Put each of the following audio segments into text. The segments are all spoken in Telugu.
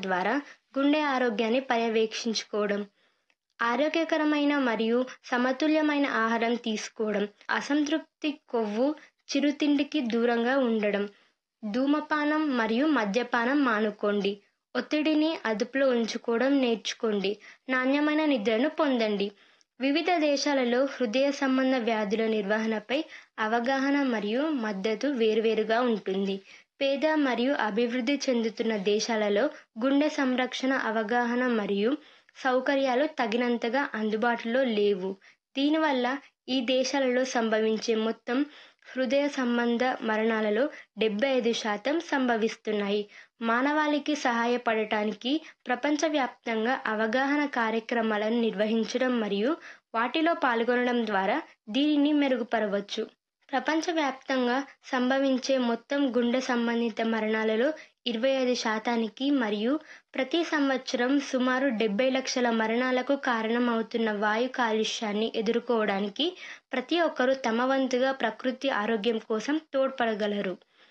ద్వారా గుండె ఆరోగ్యాన్ని పర్యవేక్షించుకోవడం ఆరోగ్యకరమైన మరియు సమతుల్యమైన ఆహారం తీసుకోవడం అసంతృప్తి కొవ్వు చిరుతిండికి దూరంగా ఉండడం ధూమపానం మరియు మద్యపానం మానుకోండి ఒత్తిడిని అదుపులో ఉంచుకోవడం నేర్చుకోండి నాణ్యమైన నిద్రను పొందండి వివిధ దేశాలలో హృదయ సంబంధ వ్యాధుల నిర్వహణపై అవగాహన మరియు మద్దతు వేరువేరుగా ఉంటుంది పేద మరియు అభివృద్ధి చెందుతున్న దేశాలలో గుండె సంరక్షణ అవగాహన మరియు సౌకర్యాలు తగినంతగా అందుబాటులో లేవు దీనివల్ల ఈ దేశాలలో సంభవించే మొత్తం హృదయ సంబంధ మరణాలలో డెబ్బై ఐదు శాతం సంభవిస్తున్నాయి మానవాళికి సహాయపడటానికి ప్రపంచవ్యాప్తంగా అవగాహన కార్యక్రమాలను నిర్వహించడం మరియు వాటిలో పాల్గొనడం ద్వారా దీనిని మెరుగుపరవచ్చు ప్రపంచవ్యాప్తంగా సంభవించే మొత్తం గుండె సంబంధిత మరణాలలో ఇరవై ఐదు శాతానికి మరియు ప్రతి సంవత్సరం సుమారు డెబ్బై లక్షల మరణాలకు కారణమవుతున్న వాయు కాలుష్యాన్ని ఎదుర్కోవడానికి ప్రతి ఒక్కరూ తమ వంతుగా ప్రకృతి ఆరోగ్యం కోసం తోడ్పడగలరు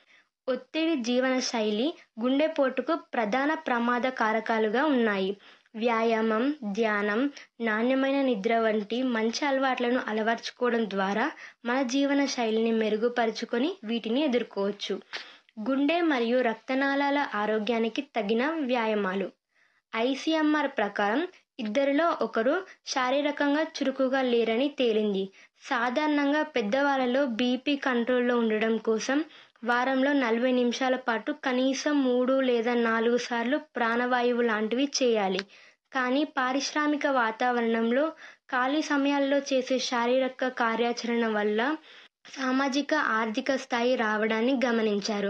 ఒత్తిడి జీవన శైలి గుండెపోటుకు ప్రధాన ప్రమాద కారకాలుగా ఉన్నాయి వ్యాయామం ధ్యానం నాణ్యమైన నిద్ర వంటి మంచి అలవాట్లను అలవర్చుకోవడం ద్వారా మన జీవన శైలిని మెరుగుపరుచుకొని వీటిని ఎదుర్కోవచ్చు గుండె మరియు రక్తనాళాల ఆరోగ్యానికి తగిన వ్యాయామాలు ఐసీఎంఆర్ ప్రకారం ఇద్దరిలో ఒకరు శారీరకంగా చురుకుగా లేరని తేలింది సాధారణంగా పెద్దవాళ్ళలో బీపీ కంట్రోల్లో ఉండడం కోసం వారంలో నలభై నిమిషాల పాటు కనీసం మూడు లేదా నాలుగు సార్లు ప్రాణవాయువు లాంటివి చేయాలి కానీ పారిశ్రామిక వాతావరణంలో ఖాళీ సమయాల్లో చేసే శారీరక కార్యాచరణ వల్ల సామాజిక ఆర్థిక స్థాయి రావడాన్ని గమనించారు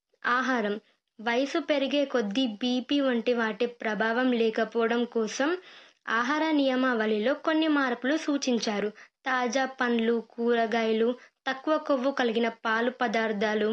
ఆహారం వయసు పెరిగే కొద్దీ బీపీ వంటి వాటి ప్రభావం లేకపోవడం కోసం ఆహార నియమావళిలో కొన్ని మార్పులు సూచించారు తాజా పండ్లు కూరగాయలు తక్కువ కొవ్వు కలిగిన పాలు పదార్థాలు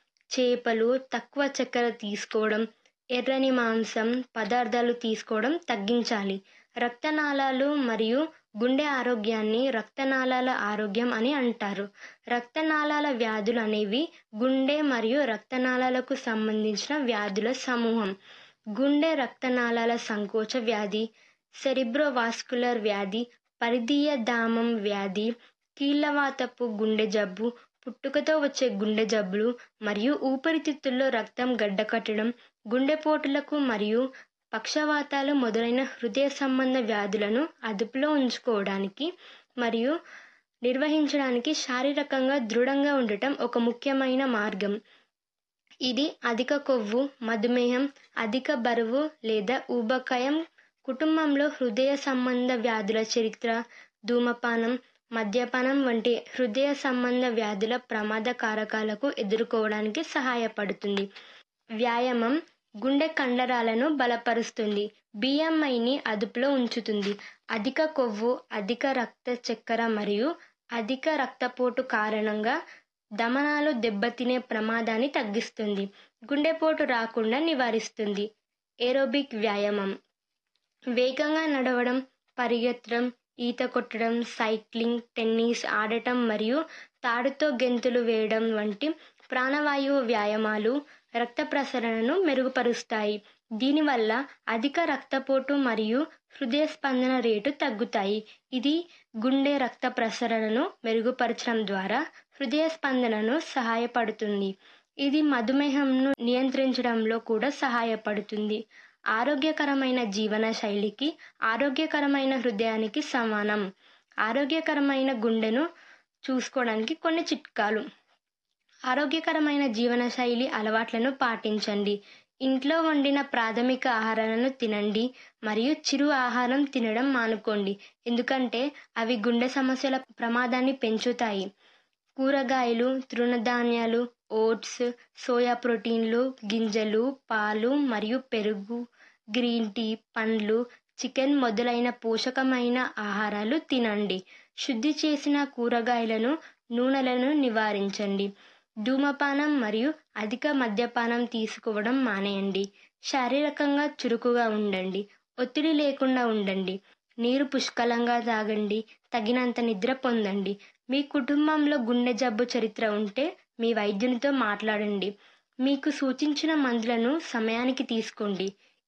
చేపలు తక్కువ చక్కెర తీసుకోవడం ఎర్రని మాంసం పదార్థాలు తీసుకోవడం తగ్గించాలి రక్తనాళాలు మరియు గుండె ఆరోగ్యాన్ని రక్తనాళాల ఆరోగ్యం అని అంటారు రక్తనాళాల వ్యాధులు అనేవి గుండె మరియు రక్తనాళాలకు సంబంధించిన వ్యాధుల సమూహం గుండె రక్తనాళాల సంకోచ వ్యాధి సెరిబ్రోవాస్కులర్ వ్యాధి పరిధీయ దామం వ్యాధి కీళ్లవాతపు గుండె జబ్బు పుట్టుకతో వచ్చే గుండె జబ్బులు మరియు ఊపిరితిత్తుల్లో రక్తం గడ్డకట్టడం గుండెపోటులకు మరియు పక్షవాతాలు మొదలైన హృదయ సంబంధ వ్యాధులను అదుపులో ఉంచుకోవడానికి మరియు నిర్వహించడానికి శారీరకంగా దృఢంగా ఉండటం ఒక ముఖ్యమైన మార్గం ఇది అధిక కొవ్వు మధుమేహం అధిక బరువు లేదా ఊబకాయం కుటుంబంలో హృదయ సంబంధ వ్యాధుల చరిత్ర ధూమపానం మద్యపానం వంటి హృదయ సంబంధ వ్యాధుల ప్రమాద కారకాలకు ఎదుర్కోవడానికి సహాయపడుతుంది వ్యాయామం గుండె కండరాలను బలపరుస్తుంది బిఎంఐని అదుపులో ఉంచుతుంది అధిక కొవ్వు అధిక రక్త చక్కెర మరియు అధిక రక్తపోటు కారణంగా దమనాలు దెబ్బతినే ప్రమాదాన్ని తగ్గిస్తుంది గుండెపోటు రాకుండా నివారిస్తుంది ఏరోబిక్ వ్యాయామం వేగంగా నడవడం పరిగెత్తడం ఈత కొట్టడం సైక్లింగ్ టెన్నిస్ ఆడటం మరియు తాడుతో గెంతులు వేయడం వంటి ప్రాణవాయువు వ్యాయామాలు రక్త ప్రసరణను మెరుగుపరుస్తాయి దీనివల్ల అధిక రక్తపోటు మరియు హృదయ స్పందన రేటు తగ్గుతాయి ఇది గుండె రక్త ప్రసరణను మెరుగుపరచడం ద్వారా హృదయ స్పందనను సహాయపడుతుంది ఇది మధుమేహంను నియంత్రించడంలో కూడా సహాయపడుతుంది ఆరోగ్యకరమైన జీవన శైలికి ఆరోగ్యకరమైన హృదయానికి సమానం ఆరోగ్యకరమైన గుండెను చూసుకోవడానికి కొన్ని చిట్కాలు ఆరోగ్యకరమైన జీవనశైలి అలవాట్లను పాటించండి ఇంట్లో వండిన ప్రాథమిక ఆహారాలను తినండి మరియు చిరు ఆహారం తినడం మానుకోండి ఎందుకంటే అవి గుండె సమస్యల ప్రమాదాన్ని పెంచుతాయి కూరగాయలు తృణధాన్యాలు ఓట్స్ సోయా ప్రోటీన్లు గింజలు పాలు మరియు పెరుగు గ్రీన్ టీ పండ్లు చికెన్ మొదలైన పోషకమైన ఆహారాలు తినండి శుద్ధి చేసిన కూరగాయలను నూనెలను నివారించండి ధూమపానం మరియు అధిక మద్యపానం తీసుకోవడం మానేయండి శారీరకంగా చురుకుగా ఉండండి ఒత్తిడి లేకుండా ఉండండి నీరు పుష్కలంగా తాగండి తగినంత నిద్ర పొందండి మీ కుటుంబంలో గుండె జబ్బు చరిత్ర ఉంటే మీ వైద్యునితో మాట్లాడండి మీకు సూచించిన మందులను సమయానికి తీసుకోండి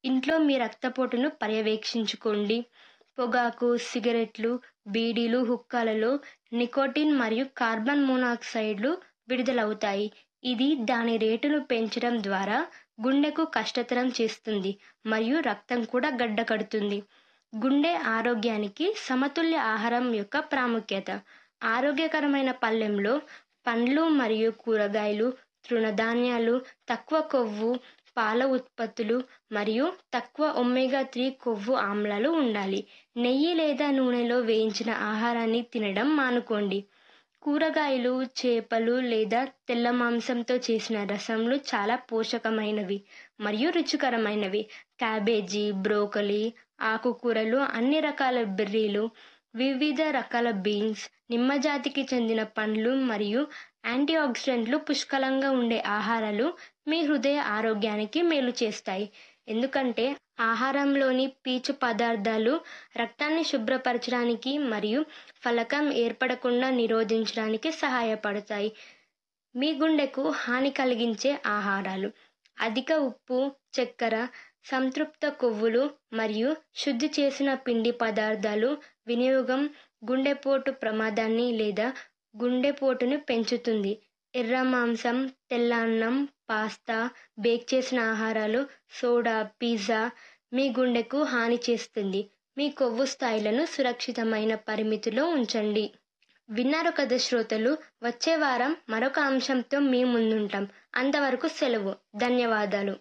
ఇంట్లో మీ రక్తపోటును పర్యవేక్షించుకోండి పొగాకు సిగరెట్లు బీడీలు హుక్కాలలో నికోటిన్ మరియు కార్బన్ మోనాక్సైడ్లు విడుదలవుతాయి ఇది దాని రేటును పెంచడం ద్వారా గుండెకు కష్టతరం చేస్తుంది మరియు రక్తం కూడా గడ్డకడుతుంది గుండె ఆరోగ్యానికి సమతుల్య ఆహారం యొక్క ప్రాముఖ్యత ఆరోగ్యకరమైన పళ్ళెంలో పండ్లు మరియు కూరగాయలు తృణధాన్యాలు తక్కువ కొవ్వు పాల ఉత్పత్తులు మరియు తక్కువ ఒమేగా త్రీ కొవ్వు ఆమ్లాలు ఉండాలి నెయ్యి లేదా నూనెలో వేయించిన ఆహారాన్ని తినడం మానుకోండి కూరగాయలు చేపలు లేదా తెల్ల మాంసంతో చేసిన రసంలు చాలా పోషకమైనవి మరియు రుచికరమైనవి క్యాబేజీ బ్రోకలీ ఆకుకూరలు అన్ని రకాల బెర్రీలు వివిధ రకాల బీన్స్ నిమ్మజాతికి చెందిన పండ్లు మరియు యాంటీ ఆక్సిడెంట్లు పుష్కలంగా ఉండే ఆహారాలు మీ హృదయ ఆరోగ్యానికి మేలు చేస్తాయి ఎందుకంటే ఆహారంలోని పీచు పదార్థాలు రక్తాన్ని శుభ్రపరచడానికి మరియు ఫలకం ఏర్పడకుండా నిరోధించడానికి సహాయపడతాయి మీ గుండెకు హాని కలిగించే ఆహారాలు అధిక ఉప్పు చక్కెర సంతృప్త కొవ్వులు మరియు శుద్ధి చేసిన పిండి పదార్థాలు వినియోగం గుండెపోటు ప్రమాదాన్ని లేదా గుండెపోటును పెంచుతుంది ఎర్ర మాంసం తెల్ల అన్నం పాస్తా బేక్ చేసిన ఆహారాలు సోడా పిజ్జా మీ గుండెకు హాని చేస్తుంది మీ కొవ్వు స్థాయిలను సురక్షితమైన పరిమితిలో ఉంచండి విన్నారు కదా శ్రోతలు వచ్చే వారం మరొక అంశంతో మీ ముందుంటాం అంతవరకు సెలవు ధన్యవాదాలు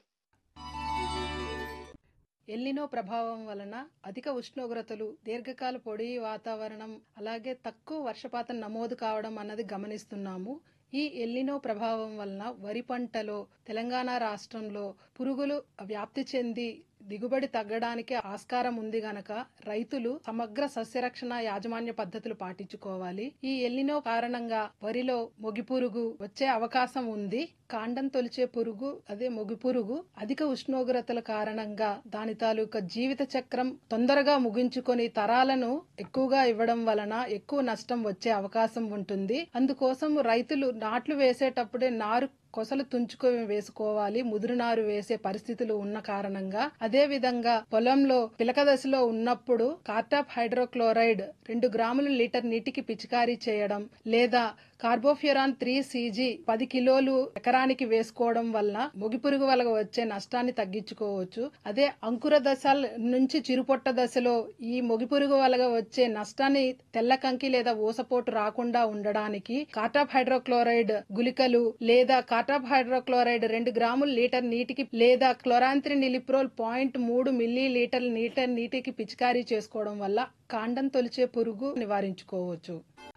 ఎల్లినో ప్రభావం వలన అధిక ఉష్ణోగ్రతలు దీర్ఘకాల పొడి వాతావరణం అలాగే తక్కువ వర్షపాతం నమోదు కావడం అన్నది గమనిస్తున్నాము ఈ ఎల్లినో ప్రభావం వలన వరి పంటలో తెలంగాణ రాష్ట్రంలో పురుగులు వ్యాప్తి చెంది దిగుబడి తగ్గడానికి ఆస్కారం ఉంది గనక రైతులు సమగ్ర సస్యరక్షణ యాజమాన్య పద్ధతులు పాటించుకోవాలి ఈ ఎల్లినో కారణంగా వరిలో మొగి పురుగు వచ్చే అవకాశం ఉంది కాండం తొలిచే పురుగు అదే మొగి పురుగు అధిక ఉష్ణోగ్రతల కారణంగా దాని తాలూకా జీవిత చక్రం తొందరగా ముగించుకొని తరాలను ఎక్కువగా ఇవ్వడం వలన ఎక్కువ నష్టం వచ్చే అవకాశం ఉంటుంది అందుకోసం రైతులు నాట్లు వేసేటప్పుడే నారు కొసలు తుంచుకొని వేసుకోవాలి ముదురు నారు వేసే పరిస్థితులు ఉన్న కారణంగా అదే విధంగా పొలంలో పిలక దశలో ఉన్నప్పుడు కార్టాప్ హైడ్రోక్లోరైడ్ రెండు గ్రాములు లీటర్ నీటికి పిచికారీ చేయడం లేదా కార్బోఫ్యూరాన్ త్రీ సీజీ పది కిలోలు ఎకరానికి వేసుకోవడం వల్ల మొగిపురుగు వల్ల వచ్చే నష్టాన్ని తగ్గించుకోవచ్చు అదే అంకుర దశ నుంచి చిరుపొట్ట దశలో ఈ మొగిపురుగు వల్ల వచ్చే నష్టాన్ని తెల్ల కంకి లేదా ఊసపోటు రాకుండా ఉండడానికి కార్టాప్ హైడ్రోక్లోరైడ్ గుళికలు లేదా కార్టాప్ హైడ్రోక్లోరైడ్ రెండు గ్రాములు లీటర్ నీటికి లేదా క్లోరాంత్రి నిలిప్రోల్ పాయింట్ మూడు మిల్లీ లీటర్ లీటర్ నీటికి పిచికారీ చేసుకోవడం వల్ల కాండం తొలిచే పురుగు నివారించుకోవచ్చు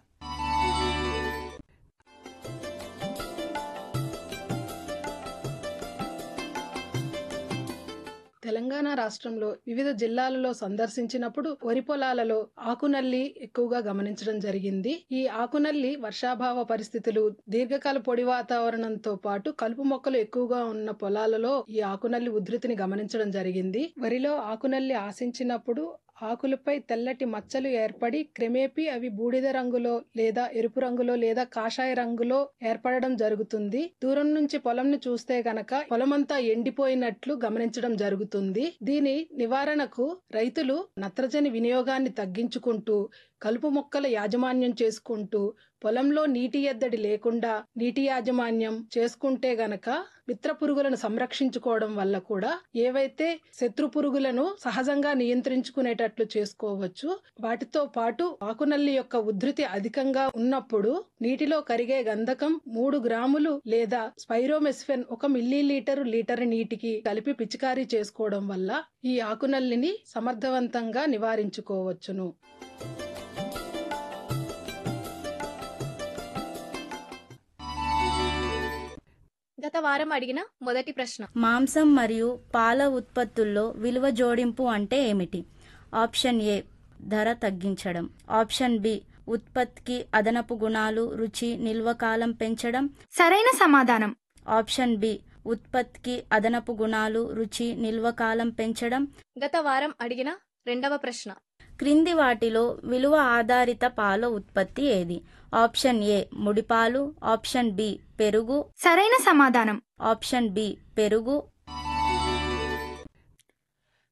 తెలంగాణ రాష్ట్రంలో వివిధ జిల్లాలలో సందర్శించినప్పుడు వరి పొలాలలో ఆకునల్లి ఎక్కువగా గమనించడం జరిగింది ఈ ఆకునల్లి వర్షాభావ పరిస్థితులు దీర్ఘకాల పొడి వాతావరణంతో పాటు కలుపు మొక్కలు ఎక్కువగా ఉన్న పొలాలలో ఈ ఆకునల్లి ఉధృతిని గమనించడం జరిగింది వరిలో ఆకునల్లి ఆశించినప్పుడు ఆకులపై తెల్లటి మచ్చలు ఏర్పడి క్రమేపీ అవి బూడిద రంగులో లేదా ఎరుపు రంగులో లేదా కాషాయ రంగులో ఏర్పడడం జరుగుతుంది దూరం నుంచి పొలంను చూస్తే గనక పొలమంతా ఎండిపోయినట్లు గమనించడం జరుగుతుంది దీని నివారణకు రైతులు నత్రజని వినియోగాన్ని తగ్గించుకుంటూ కలుపు మొక్కల యాజమాన్యం చేసుకుంటూ పొలంలో నీటి ఎద్దడి లేకుండా నీటి యాజమాన్యం చేసుకుంటే గనక మిత్ర పురుగులను సంరక్షించుకోవడం వల్ల కూడా ఏవైతే శత్రు పురుగులను సహజంగా నియంత్రించుకునేటట్లు చేసుకోవచ్చు వాటితో పాటు ఆకునల్లి యొక్క ఉధృతి అధికంగా ఉన్నప్పుడు నీటిలో కరిగే గంధకం మూడు గ్రాములు లేదా స్పైరోమెస్ఫెన్ ఒక మిల్లీ లీటరు లీటర్ నీటికి కలిపి పిచికారీ చేసుకోవడం వల్ల ఈ ఆకునల్లిని సమర్థవంతంగా నివారించుకోవచ్చును గత వారం అడిగిన మొదటి ప్రశ్న మాంసం మరియు పాల ఉత్పత్తుల్లో విలువ జోడింపు అంటే ఏమిటి ఆప్షన్ ఏ ధర తగ్గించడం ఆప్షన్ బి ఉత్పత్తికి అదనపు గుణాలు రుచి నిల్వ కాలం పెంచడం సరైన సమాధానం ఆప్షన్ బి ఉత్పత్తికి అదనపు గుణాలు రుచి నిల్వ కాలం పెంచడం గత వారం అడిగిన రెండవ ప్రశ్న క్రింది వాటిలో విలువ ఆధారిత పాల ఉత్పత్తి ఏది ఆప్షన్ ఏ ముడిపాలు ఆప్షన్ బి పెరుగు సరైన సమాధానం ఆప్షన్ బి పెరుగు